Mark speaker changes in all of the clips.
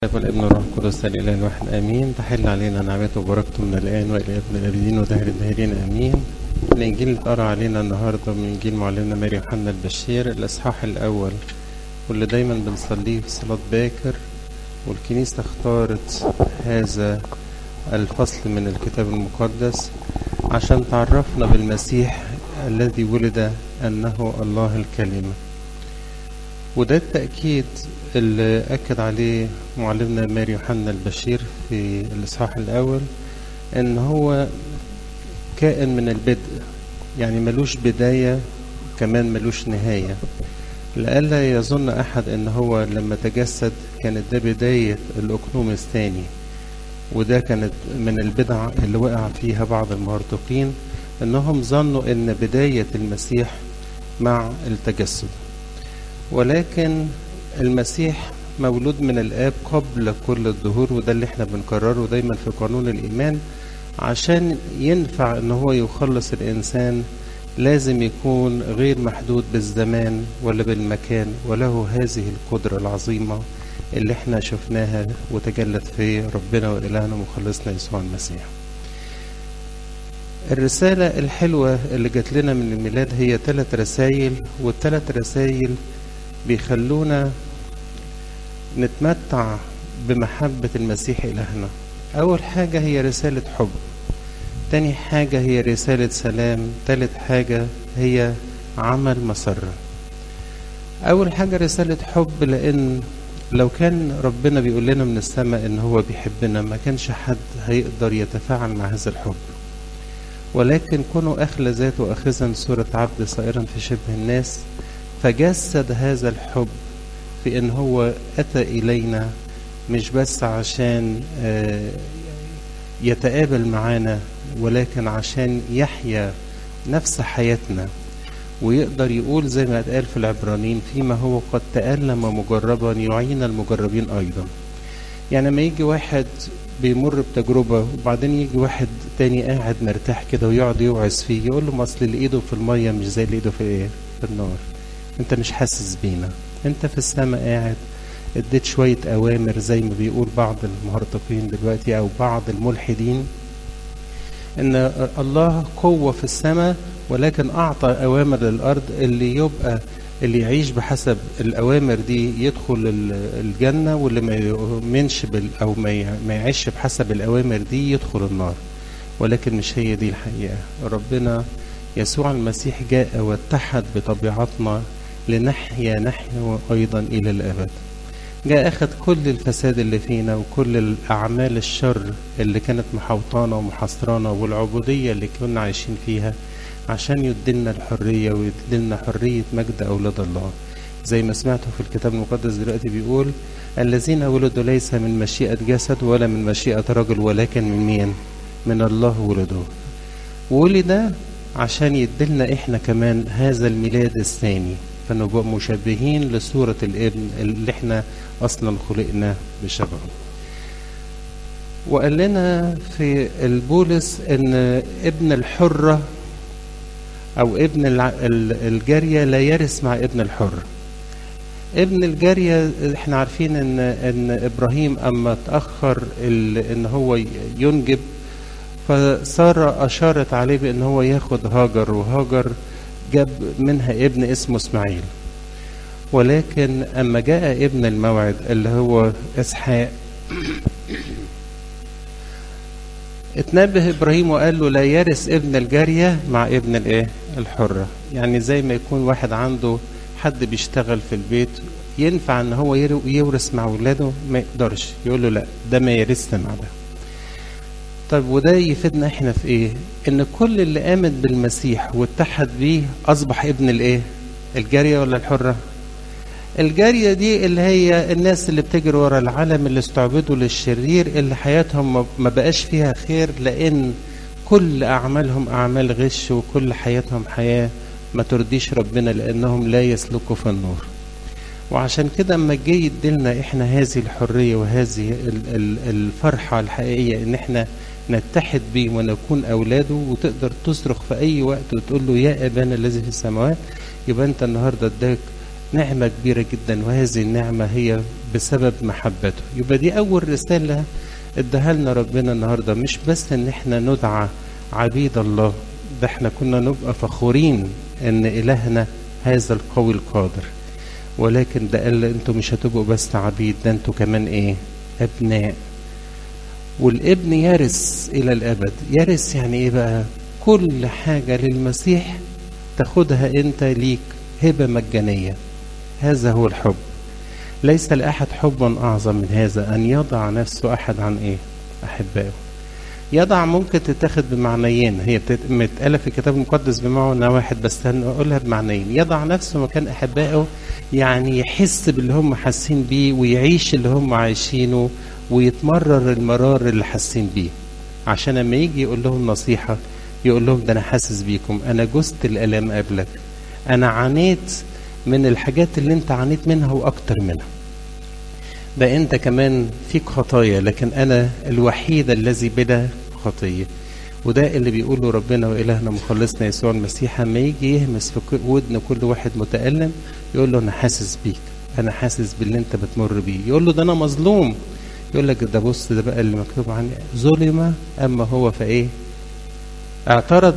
Speaker 1: الاب والابن والروح القدس الاله الواحد امين تحل علينا نعمته وبركته من الان والى ابن الابدين ودهر الداهرين امين الانجيل اللي اتقرا علينا النهارده من انجيل معلمنا ماري يوحنا البشير الاصحاح الاول واللي دايما بنصليه في صلاه باكر والكنيسه اختارت هذا الفصل من الكتاب المقدس عشان تعرفنا بالمسيح الذي ولد انه الله الكلمه وده التأكيد اللي أكد عليه معلمنا ماري يوحنا البشير في الإصحاح الأول إن هو كائن من البدء يعني ملوش بداية كمان ملوش نهاية لئلا يظن أحد إن هو لما تجسد كانت ده بداية الأقنوم الثاني وده كانت من البدع اللي وقع فيها بعض المهرطقين إنهم ظنوا إن بداية المسيح مع التجسد ولكن المسيح مولود من الآب قبل كل الظهور وده اللي احنا بنكرره دايما في قانون الإيمان عشان ينفع ان هو يخلص الإنسان لازم يكون غير محدود بالزمان ولا بالمكان وله هذه القدرة العظيمة اللي احنا شفناها وتجلت في ربنا وإلهنا ومخلصنا يسوع المسيح الرسالة الحلوة اللي جات لنا من الميلاد هي ثلاث رسائل والثلاث رسائل بيخلونا نتمتع بمحبة المسيح إلهنا أول حاجة هي رسالة حب تاني حاجة هي رسالة سلام تالت حاجة هي عمل مسرة أول حاجة رسالة حب لأن لو كان ربنا بيقول لنا من السماء إن هو بيحبنا ما كانش حد هيقدر يتفاعل مع هذا الحب ولكن كونه أخلى ذاته أخذا صورة عبد صائرا في شبه الناس فجسد هذا الحب في ان هو اتى الينا مش بس عشان يتقابل معانا ولكن عشان يحيا نفس حياتنا ويقدر يقول زي ما اتقال في العبرانيين فيما هو قد تألم مجربا يعين المجربين ايضا يعني لما يجي واحد بيمر بتجربة وبعدين يجي واحد تاني قاعد مرتاح كده ويقعد يوعظ فيه يقول له ما اصل اللي ايده في المية مش زي اللي ايده في ايه في النار انت مش حاسس بينا انت في السماء قاعد اديت شوية اوامر زي ما بيقول بعض المهرطقين دلوقتي او بعض الملحدين ان الله قوة في السماء ولكن اعطى اوامر للارض اللي يبقى اللي يعيش بحسب الاوامر دي يدخل الجنة واللي ما يؤمنش بال او ما يعيش بحسب الاوامر دي يدخل النار ولكن مش هي دي الحقيقة ربنا يسوع المسيح جاء واتحد بطبيعتنا لنحيا نحن أيضا إلى الأبد جاء أخذ كل الفساد اللي فينا وكل الأعمال الشر اللي كانت محوطانا ومحصرانا والعبودية اللي كنا عايشين فيها عشان يدلنا الحرية ويدلنا حرية مجد أولاد الله زي ما سمعته في الكتاب المقدس دلوقتي بيقول الذين ولدوا ليس من مشيئة جسد ولا من مشيئة رجل ولكن من مين من الله ولدوا ولد عشان يدلنا احنا كمان هذا الميلاد الثاني فنبقى مشبهين لصورة الابن اللي احنا اصلا خلقنا بشبهه وقال لنا في البولس ان ابن الحرة او ابن الجارية لا يرث مع ابن الحر ابن الجارية احنا عارفين ان ان ابراهيم اما تأخر ان هو ينجب فسارة أشارت عليه بأن هو ياخد هاجر وهاجر جاب منها ابن اسمه اسماعيل ولكن أما جاء ابن الموعد اللي هو إسحاق اتنبه إبراهيم وقال له لا يرث ابن الجارية مع ابن الإيه الحرة يعني زي ما يكون واحد عنده حد بيشتغل في البيت ينفع ان هو يورث مع ولاده ما يقدرش يقول له لا ده ما يرث مع ده طيب وده يفيدنا احنا في ايه ان كل اللي امن بالمسيح واتحد بيه اصبح ابن الايه الجاريه ولا الحره الجاريه دي اللي هي الناس اللي بتجري ورا العالم اللي استعبدوا للشرير اللي حياتهم ما بقاش فيها خير لان كل اعمالهم اعمال غش وكل حياتهم حياه ما ترضيش ربنا لانهم لا يسلكوا في النور وعشان كده اما جه يديلنا احنا هذه الحريه وهذه الفرحه الحقيقيه ان احنا نتحد بيه ونكون اولاده وتقدر تصرخ في اي وقت وتقول له يا ابانا الذي في السماوات يبقى انت النهارده اداك نعمه كبيره جدا وهذه النعمه هي بسبب محبته يبقى دي أول رسالة اداها لنا ربنا النهاردة مش بس ان احنا ندعى عبيد الله ده احنا كنا نبقى فخورين ان إلهنا هذا القوي القادر ولكن ده قال انتوا مش هتبقوا بس عبيد ده انتوا كمان ايه ابناء والابن يرث الى الابد يرث يعني ايه بقى كل حاجة للمسيح تاخدها انت ليك هبة مجانية هذا هو الحب ليس لأحد حبا أعظم من هذا أن يضع نفسه أحد عن إيه أحبائه يضع ممكن تتاخد بمعنيين هي متقالة في الكتاب المقدس بمعنى واحد بس هنقولها بمعنيين يضع نفسه مكان أحبائه يعني يحس باللي هم حاسين بيه ويعيش اللي هم عايشينه ويتمرر المرار اللي حاسين بيه عشان لما يجي يقول لهم نصيحة يقول لهم ده أنا حاسس بيكم أنا جزت الآلام قبلك أنا عانيت من الحاجات اللي أنت عانيت منها وأكتر منها ده أنت كمان فيك خطايا لكن أنا الوحيد الذي بلا خطية وده اللي بيقوله ربنا وإلهنا مخلصنا يسوع المسيح لما يجي يهمس في ودن كل واحد متألم يقول له أنا حاسس بيك أنا حاسس باللي أنت بتمر بيه يقول له ده أنا مظلوم يقول لك ده بص ده بقى اللي مكتوب عني ظلم أما هو فإيه اعترض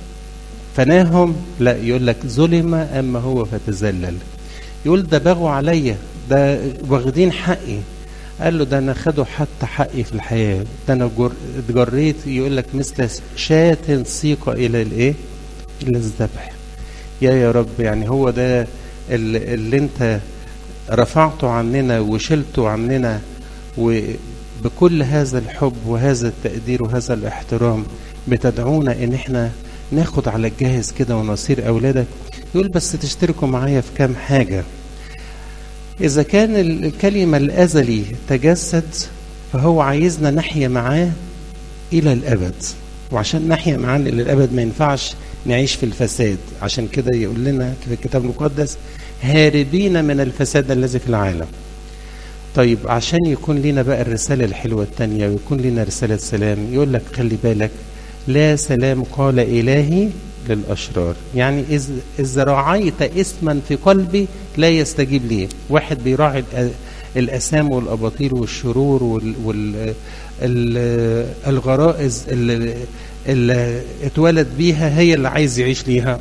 Speaker 1: فناهم لا يقول لك ظلم أما هو فتذلل يقول ده بغوا عليا ده واخدين حقي قال له ده انا خدوا حتى حقي في الحياه ده انا جريت يقول لك مثل شاة سيق الى الايه؟ الى الذبح يا يا رب يعني هو ده اللي, اللي انت رفعته عننا وشلته عننا وبكل هذا الحب وهذا التقدير وهذا الاحترام بتدعونا ان احنا ناخد على الجاهز كده ونصير اولادك يقول بس تشتركوا معايا في كام حاجه إذا كان الكلمة الأزلي تجسد فهو عايزنا نحيا معاه إلى الأبد وعشان نحيا معاه إلى الأبد ما ينفعش نعيش في الفساد عشان كده يقول لنا في الكتاب المقدس هاربين من الفساد الذي في العالم طيب عشان يكون لنا بقى الرسالة الحلوة التانية ويكون لنا رسالة سلام يقول لك خلي بالك لا سلام قال إلهي للأشرار يعني إذ, إذا راعيت اسما في قلبي لا يستجيب لي واحد بيراعي الأسام والأباطيل والشرور والغرائز اللي, اللي اتولد بيها هي اللي عايز يعيش ليها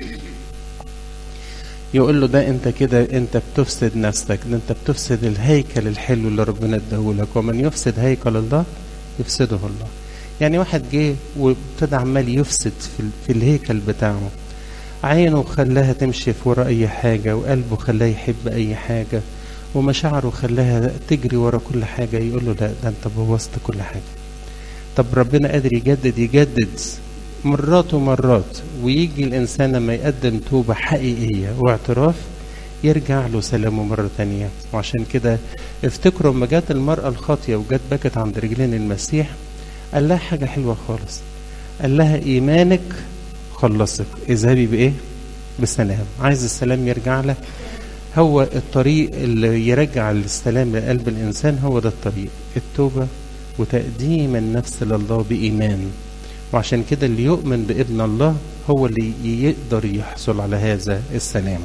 Speaker 1: يقول له ده انت كده انت بتفسد نفسك ده انت بتفسد الهيكل الحلو اللي ربنا اداهولك ومن يفسد هيكل الله يفسده الله يعني واحد جه وابتدى عمال يفسد في, في الهيكل بتاعه عينه خلاها تمشي في ورا اي حاجة وقلبه خلاه يحب اي حاجة ومشاعره خلاها تجري ورا كل حاجة يقول له لا ده انت بوظت كل حاجة طب ربنا قادر يجدد يجدد مرات ومرات ويجي الإنسان لما يقدم توبة حقيقية واعتراف يرجع له سلامه مرة تانية وعشان كده افتكروا لما جت المرأة الخاطية وجت بكت عند رجلين المسيح قال لها حاجة حلوة خالص قال لها إيمانك خلصك اذهبي بإيه؟ بسلام عايز السلام يرجع لك هو الطريق اللي يرجع السلام لقلب الإنسان هو ده الطريق التوبة وتقديم النفس لله بإيمان وعشان كده اللي يؤمن بابن الله هو اللي يقدر يحصل على هذا السلام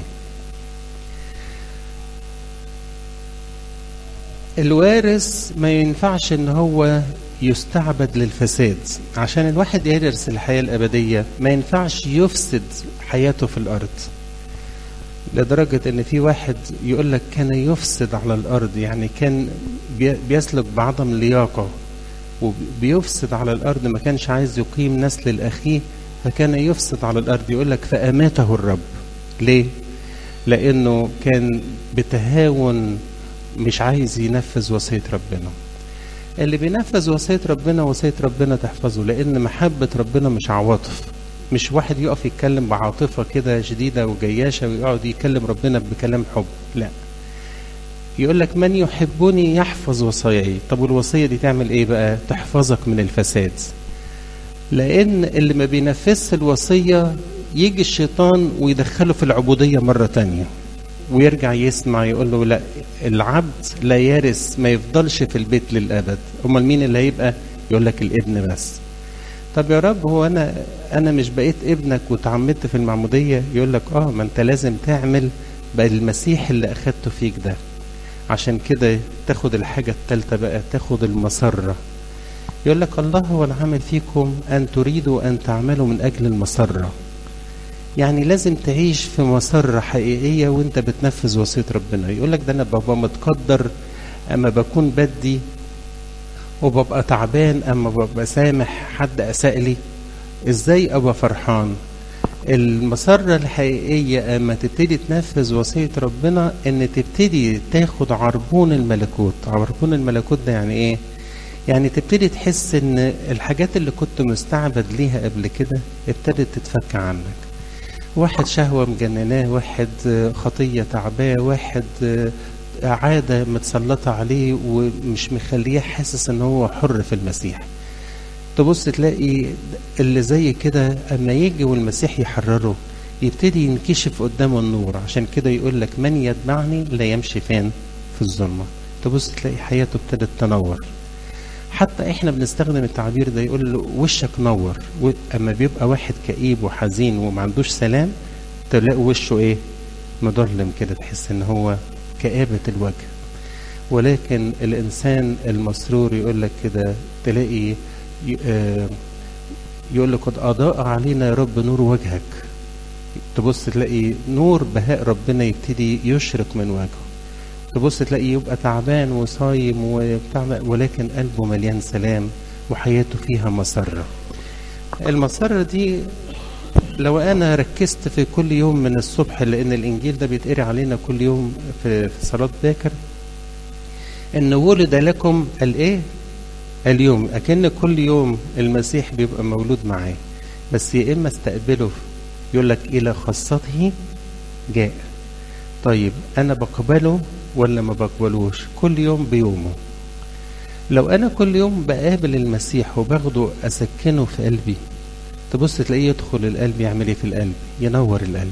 Speaker 1: الوارث ما ينفعش ان هو يستعبد للفساد عشان الواحد يرث الحياة الأبدية ما ينفعش يفسد حياته في الأرض لدرجة ان في واحد يقول لك كان يفسد على الأرض يعني كان بيسلك بعدم لياقة وبيفسد على الأرض ما كانش عايز يقيم نسل الأخيه فكان يفسد على الأرض يقول لك فأماته الرب ليه؟ لأنه كان بتهاون مش عايز ينفذ وصية ربنا اللي بينفذ وصية ربنا وصية ربنا تحفظه لأن محبة ربنا مش عواطف مش واحد يقف يتكلم بعاطفة كده شديدة وجياشة ويقعد يكلم ربنا بكلام حب لا يقول لك من يحبني يحفظ وصاياي طب والوصية دي تعمل ايه بقى تحفظك من الفساد لان اللي ما بينفذش الوصية يجي الشيطان ويدخله في العبودية مرة تانية ويرجع يسمع يقول له لا العبد لا يرث ما يفضلش في البيت للأبد امال مين اللي هيبقى يقول لك الابن بس طب يا رب هو انا انا مش بقيت ابنك وتعمدت في المعمودية يقول لك اه ما انت لازم تعمل بقى المسيح اللي اخدته فيك ده عشان كده تاخد الحاجة التالتة بقى تاخد المسرة يقول لك الله هو العامل فيكم أن تريدوا أن تعملوا من أجل المسرة يعني لازم تعيش في مسرة حقيقية وانت بتنفذ وصية ربنا يقول لك ده أنا ببقى متقدر أما بكون بدي وببقى تعبان أما ببقى سامح حد أساء لي إزاي أبقى فرحان المسرة الحقيقية أما تبتدي تنفذ وصية ربنا إن تبتدي تاخد عربون الملكوت عربون الملكوت ده يعني إيه؟ يعني تبتدي تحس إن الحاجات اللي كنت مستعبد ليها قبل كده ابتدت تتفك عنك واحد شهوة مجنناه واحد خطية تعباه واحد عادة متسلطة عليه ومش مخليه حاسس ان هو حر في المسيح تبص تلاقي اللي زي كده اما يجي والمسيح يحرره يبتدي ينكشف قدامه النور عشان كده يقول لك من يتبعني لا يمشي فين في الظلمة تبص تلاقي حياته ابتدت تنور حتى احنا بنستخدم التعبير ده يقول له وشك نور اما بيبقى واحد كئيب وحزين وما عندوش سلام تلاقي وشه ايه مظلم كده تحس ان هو كآبة الوجه ولكن الإنسان المسرور يقول لك كده تلاقي يقول لك قد أضاء علينا يا رب نور وجهك تبص تلاقي نور بهاء ربنا يبتدي يشرق من وجهه تبص تلاقي يبقى تعبان وصايم وبتاع ولكن قلبه مليان سلام وحياته فيها مسرة المسرة دي لو انا ركزت في كل يوم من الصبح لان الانجيل ده بيتقري علينا كل يوم في صلاه باكر ان ولد لكم الايه اليوم اكن كل يوم المسيح بيبقى مولود معاه بس يا اما استقبله يقول لك الى خاصته جاء طيب انا بقبله ولا ما بقبلوش كل يوم بيومه لو انا كل يوم بقابل المسيح وباخده اسكنه في قلبي تبص تلاقيه يدخل القلب يعمل ايه في القلب ينور القلب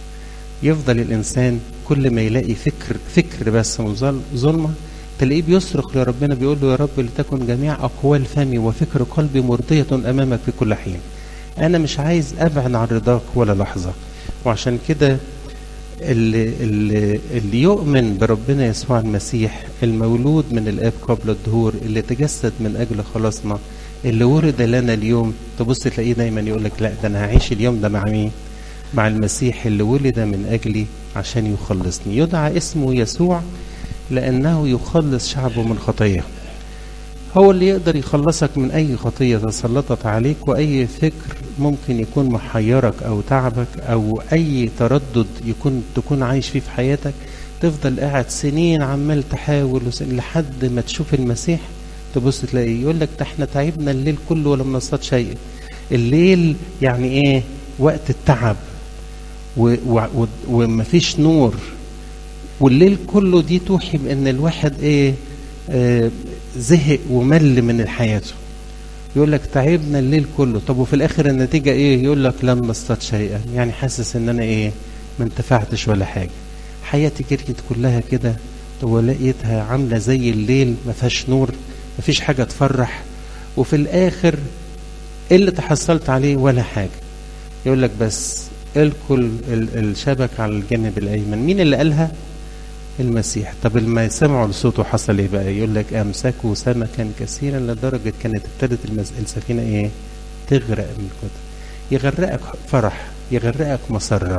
Speaker 1: يفضل الانسان كل ما يلاقي فكر فكر بس ظلمه تلاقيه بيصرخ لربنا بيقول له يا رب لتكن جميع اقوال فمي وفكر قلبي مرضيه امامك في كل حين انا مش عايز ابعد عن رضاك ولا لحظه وعشان كده اللي, اللي, اللي يؤمن بربنا يسوع المسيح المولود من الاب قبل الدهور اللي تجسد من اجل خلاصنا اللي ورد لنا اليوم تبص تلاقيه دايما يقول لك لا ده انا هعيش اليوم ده مع مين؟ مع المسيح اللي ولد من اجلي عشان يخلصني يدعى اسمه يسوع لانه يخلص شعبه من خطيه هو اللي يقدر يخلصك من اي خطيه تسلطت عليك واي فكر ممكن يكون محيرك او تعبك او اي تردد يكون تكون عايش فيه في حياتك تفضل قاعد سنين عمال تحاول لحد ما تشوف المسيح تبص تلاقي يقول لك ده احنا تعبنا الليل كله ولم نصطاد شيء الليل يعني ايه وقت التعب و و و ومفيش نور والليل كله دي توحي بان الواحد ايه آه زهق ومل من حياته يقول لك تعبنا الليل كله طب وفي الاخر النتيجه ايه يقول لك لم نصطاد شيئا يعني حاسس ان انا ايه ما انتفعتش ولا حاجه حياتي جريت كلها كده ولقيتها عامله زي الليل ما فيهاش نور ما فيش حاجه تفرح وفي الاخر ايه اللي تحصلت عليه ولا حاجه يقول لك بس الكل الشبك على الجانب الايمن مين اللي قالها المسيح طب لما سمعوا لصوته حصل ايه بقى يقول لك امسكوا سمكا كثيرا لدرجه كانت ابتدت السفينه ايه تغرق من كده يغرقك فرح يغرقك مسره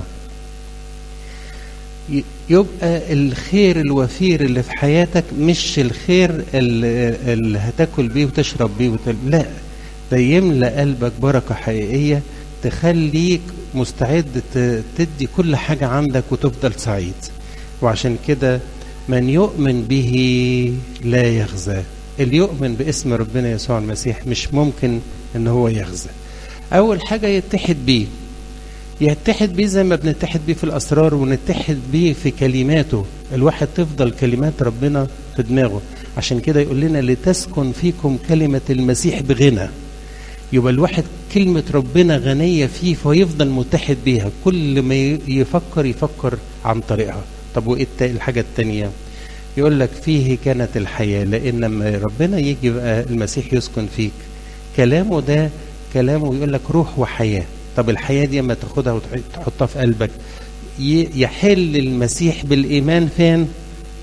Speaker 1: يبقى الخير الوفير اللي في حياتك مش الخير اللي, اللي هتاكل بيه وتشرب بيه وتل... لا ده يملى قلبك بركه حقيقيه تخليك مستعد تدي كل حاجه عندك وتفضل سعيد وعشان كده من يؤمن به لا يخزى اللي يؤمن باسم ربنا يسوع المسيح مش ممكن ان هو يخزى اول حاجه يتحد بيه يتحد بيه زي ما بنتحد بيه في الاسرار ونتحد بيه في كلماته الواحد تفضل كلمات ربنا في دماغه عشان كده يقول لنا لتسكن فيكم كلمه المسيح بغنى يبقى الواحد كلمة ربنا غنية فيه فيفضل متحد بيها كل ما يفكر يفكر عن طريقها طب وايه الحاجة التانية يقول لك فيه كانت الحياة لأن لما ربنا يجي بقى المسيح يسكن فيك كلامه ده كلامه يقول لك روح وحياة طب الحياة دي اما تاخدها وتحطها في قلبك يحل المسيح بالإيمان فين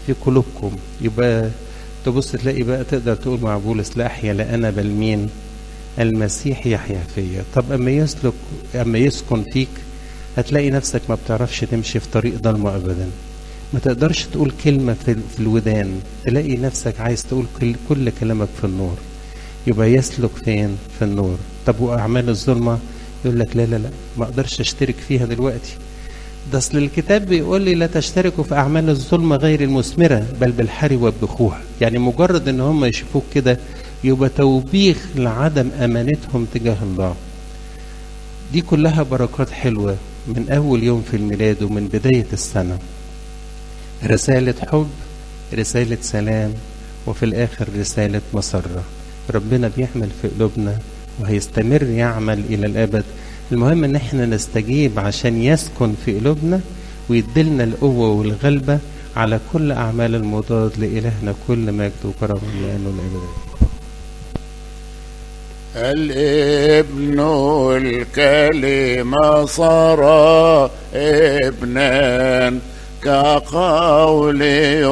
Speaker 1: في قلوبكم يبقى تبص تلاقي بقى تقدر تقول مع بولس لا احيا لا انا بل مين المسيح يحيا فيا طب اما يسلك اما يسكن فيك هتلاقي نفسك ما بتعرفش تمشي في طريق ضلمه ابدا ما تقدرش تقول كلمة في, في الودان تلاقي نفسك عايز تقول كل, كل كلامك في النور يبقى يسلك فين في النور طب وأعمال الظلمة يقول لك لا لا لا ما أقدرش أشترك فيها دلوقتي ده أصل الكتاب بيقول لي لا تشتركوا في أعمال الظلمة غير المثمرة بل بالحري وبخوها يعني مجرد إن هم يشوفوك كده يبقى توبيخ لعدم أمانتهم تجاه الله دي كلها بركات حلوة من أول يوم في الميلاد ومن بداية السنة رسالة حب رسالة سلام وفي الآخر رسالة مسرة ربنا بيعمل في قلوبنا وهيستمر يعمل إلى الأبد المهم إن احنا نستجيب عشان يسكن في قلوبنا ويدلنا القوة والغلبة على كل أعمال المضاد لإلهنا كل مجد وكرم لأنه الأبد
Speaker 2: الابن الكلمة صار ابنا كقول